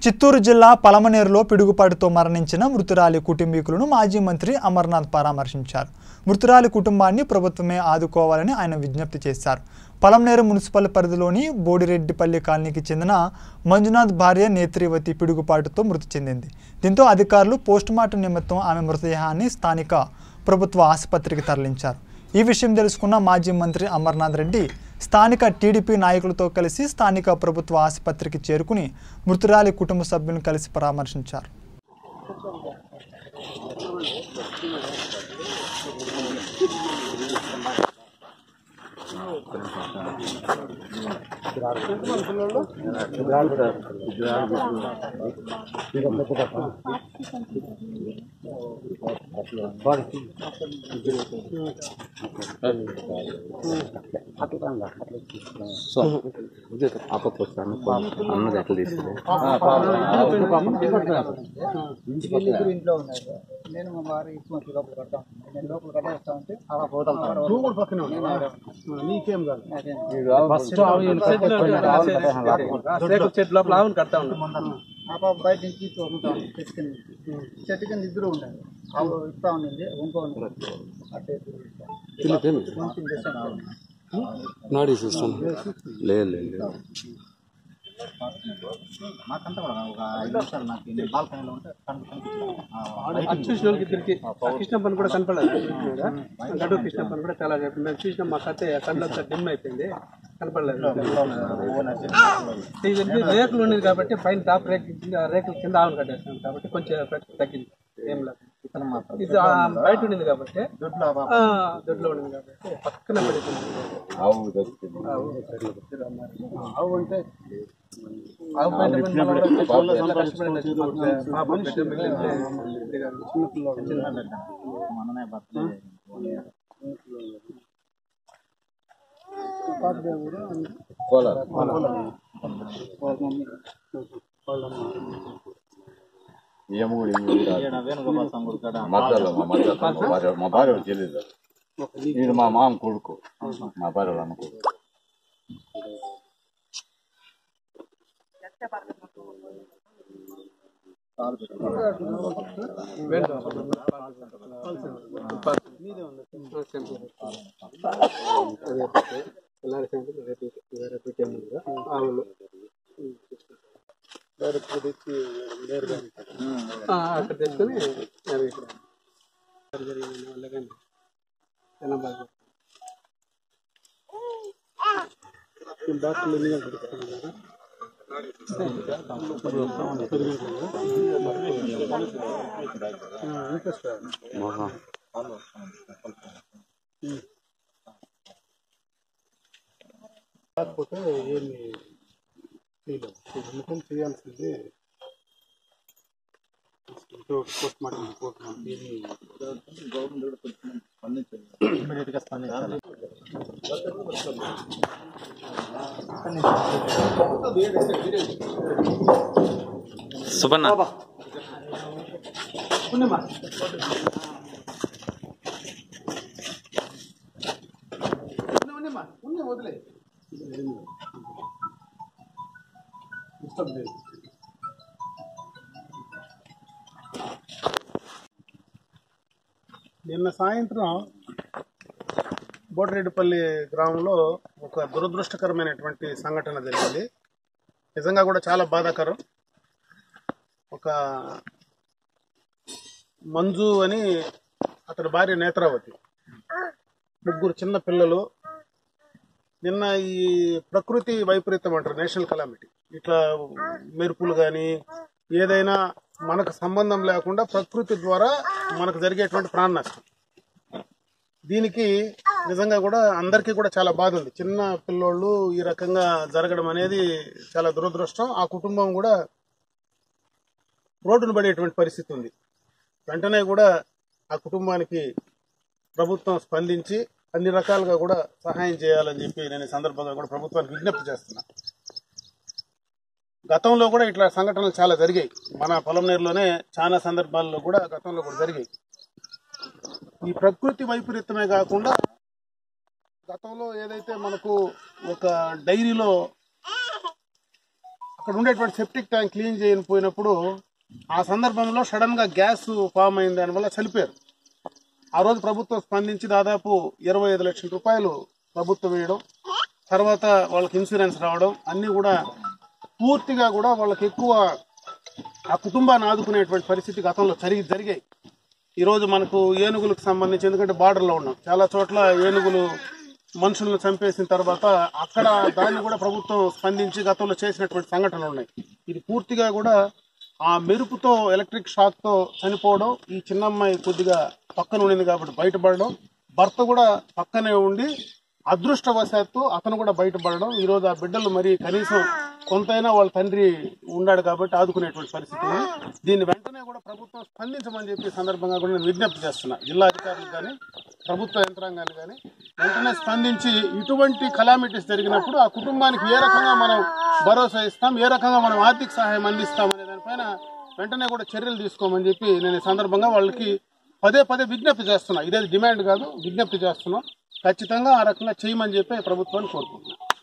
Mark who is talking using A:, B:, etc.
A: చిత్తూరు జిల్లా పలమనేరులో పిడుగుపాటుతో మరణించిన మృతురాలి కుటుంబీకులను మాజీ మంత్రి అమర్నాథ్ పరామర్శించారు మృతురాలి కుటుంబాన్ని ప్రభుత్వమే ఆదుకోవాలని ఆయన విజ్ఞప్తి చేశారు పలమనేరు మున్సిపల్ పరిధిలోని బోడిరెడ్డిపల్లి కాలనీకి చెందిన మంజునాథ్ భార్య నేత్రివతి పిడుగుపాటుతో మృతి చెందింది దీంతో అధికారులు పోస్టుమార్టం నిమిత్తం ఆమె మృతదేహాన్ని స్థానిక ప్రభుత్వ ఆసుపత్రికి తరలించారు ఈ విషయం తెలుసుకున్న మాజీ మంత్రి అమర్నాథ్ రెడ్డి స్థానిక టీడీపీ నాయకులతో కలిసి స్థానిక ప్రభుత్వ ఆసుపత్రికి చేరుకుని మృతురాలి కుటుంబ సభ్యులను కలిసి పరామర్శించారు
B: అప్పకు వస్తాను అన్నది ఎట్లా తీసుకుని
C: వీళ్ళిద్దరు ఇంట్లో ఉన్నారు నేను మా భార్య ఇచ్చి లోపల కట్టాం నేను లోపల కట్టేస్తా ఉంటే అలా పోతాను
D: నువ్వు కూడా పక్కనే ఉన్నావా? నీకేం కాదు
B: ఫస్ట్
D: చెట్టు లోపల ఆవును కడతా ఉన్నాం
C: ఆ పాప బయట నుంచి వదులుతాను చెట్టు కింద నుంచి. చెట్టు కింద ఇద్దరు ఉండాలి ఆవిడ ఇస్తా ఉండింది ఇంకో అట్టే కొంచెం డిస్టెన్స్
B: నాడీ సిస్టమ్ లేదు లేదు లేదు.
C: నాకంతా కూడా ఒక ఐదు నిమిషాలు నాకు ఈ బాల్కనీలో ఉంటే
D: అది చూసిన వాళ్ళకి ఇద్దరికి కృష్ణ పని కూడా కనపడలేదు గడు కృష్ణ పని కూడా చాలా చెప్పి మేము చూసినాం మా కథ కళ్ళు అంతా డిమ్ అయిపోయింది కనపడలేదు ఇది ఎందుకు రేకులు ఉండేది కాబట్టి పైన టాప్ రేకుల కింద ఆ రేకుల కింద ఆవును కట్టేస్తాం కాబట్టి కొంచెం ఎఫెక్ట్ తగ్గింది ఏం లేదు ఇది ఆ బయట ఉండింది కాబట్టి ఆ, దొడ్లో ఉండింది కాబట్టి పక్కన పడిపోయింది ఆవు అంటే ఆవు బయట పోయిన మళ్ళా కూడా చెట్లు ఎలా కష్టపడి పాప బిడ్డ మిగిలింది. ఇది కాదు, చిన్న పిల్లవాడు.
C: మననే బట్టలు వేణుగోపాల్ సంగుడు కాడ
B: మద్దతు మా మద్దతు మా భార్య మా భార్య వాళ్ళకి తెలియదు నేను మా మామ కొడుకు మా భార్య వాళ్ళ అన్న కొడుకు
D: ఎల్లారి సెంటర్ రేపు వేరే పెట్టే ముందుగా ఆవులు డైరెక్ట్ తెచ్చి నేరుగా ఆ, అక్కడ తెచ్చుకొని అవి ఇక్కడ జరిగిన వల్ల కానీ చాలా బాగా డాక్టర్లు ఎన్ని గంటలకు వస్తున్నారు ఇంట్రెస్ట్ కాకపోతే ఏమి చేయలేము ఎందుకంటే చేయాల్సింది పోస్ట్ మార్టం రిపోర్ట్ ఏమి
C: ఇమీడియట్ గా స్పందించాలి
E: సుబన్న
D: వదిలే డిస్టర్బ్ లేదు నిన్న సాయంత్రం బోటిరెడ్డిపల్లి గ్రామంలో ఒక దురదృష్టకరమైనటువంటి సంఘటన జరిగింది నిజంగా కూడా చాలా బాధాకరం ఒక మంజు అని అతని భార్య నేత్రావతి ముగ్గురు చిన్న పిల్లలు నిన్న ఈ ప్రకృతి వైపరీత్యం అంటారు నేషనల్ కలామిటీ ఇట్లా మెరుపులు కానీ ఏదైనా మనకు సంబంధం లేకుండా ప్రకృతి ద్వారా మనకు జరిగేటువంటి ప్రాణ నష్టం దీనికి నిజంగా కూడా అందరికీ కూడా చాలా బాధ ఉంది చిన్న పిల్లోళ్ళు ఈ రకంగా జరగడం అనేది చాలా దురదృష్టం ఆ కుటుంబం కూడా రోడ్డును పడేటువంటి పరిస్థితి ఉంది వెంటనే కూడా ఆ కుటుంబానికి ప్రభుత్వం స్పందించి అన్ని రకాలుగా కూడా సహాయం చేయాలని చెప్పి నేను ఈ సందర్భంగా కూడా ప్రభుత్వానికి విజ్ఞప్తి చేస్తున్నా గతంలో కూడా ఇట్లా సంఘటనలు చాలా జరిగాయి మన పొలంనేరులోనే చాలా సందర్భాల్లో కూడా గతంలో కూడా జరిగాయి ఈ ప్రకృతి వైపరీత్యమే కాకుండా గతంలో ఏదైతే మనకు ఒక డైరీలో అక్కడ ఉండేటువంటి సెప్టిక్ ట్యాంక్ క్లీన్ చేయకపోయినప్పుడు ఆ సందర్భంలో సడన్ గా గ్యాస్ ఫామ్ అయిన దానివల్ల చనిపోయారు ఆ రోజు ప్రభుత్వం స్పందించి దాదాపు ఇరవై ఐదు లక్షల రూపాయలు ప్రభుత్వం వేయడం తర్వాత వాళ్ళకి ఇన్సూరెన్స్ రావడం అన్ని కూడా పూర్తిగా కూడా వాళ్ళకి ఎక్కువ ఆ కుటుంబాన్ని ఆదుకునేటువంటి పరిస్థితి గతంలో జరిగి జరిగాయి ఈ రోజు మనకు ఏనుగులకు సంబంధించి ఎందుకంటే బార్డర్లో ఉన్నాం చాలా చోట్ల ఏనుగులు మనుషులను చంపేసిన తర్వాత అక్కడ దాన్ని కూడా ప్రభుత్వం స్పందించి గతంలో చేసినటువంటి సంఘటనలు ఉన్నాయి ఇది పూర్తిగా కూడా ఆ మెరుపుతో ఎలక్ట్రిక్ షాక్ తో చనిపోవడం ఈ చిన్నమ్మాయి కొద్దిగా పక్కన ఉండింది కాబట్టి బయటపడడం భర్త కూడా పక్కనే ఉండి అదృష్టవశాత్తు అతను కూడా బయటపడడం ఈ రోజు ఆ బిడ్డలు మరి కనీసం కొంతైనా వాళ్ళ తండ్రి ఉన్నాడు కాబట్టి ఆదుకునేటువంటి పరిస్థితి ఉంది దీన్ని వెంటనే కూడా ప్రభుత్వం స్పందించమని చెప్పి ఈ సందర్భంగా కూడా నేను విజ్ఞప్తి చేస్తున్నా జిల్లా అధికారులు కానీ ప్రభుత్వ యంత్రాంగాన్ని కానీ వెంటనే స్పందించి ఇటువంటి కలామిటీస్ జరిగినప్పుడు ఆ కుటుంబానికి ఏ రకంగా మనం భరోసా ఇస్తాం ఏ రకంగా మనం ఆర్థిక సహాయం అందిస్తాం అనే దానిపైన వెంటనే కూడా చర్యలు తీసుకోమని చెప్పి నేను ఈ సందర్భంగా వాళ్ళకి పదే పదే విజ్ఞప్తి చేస్తున్నా ఇదేది డిమాండ్ కాదు విజ్ఞప్తి చేస్తున్నాం ఖచ్చితంగా ఆ రకంగా చేయమని చెప్పి ప్రభుత్వాన్ని కోరుకుంటున్నాను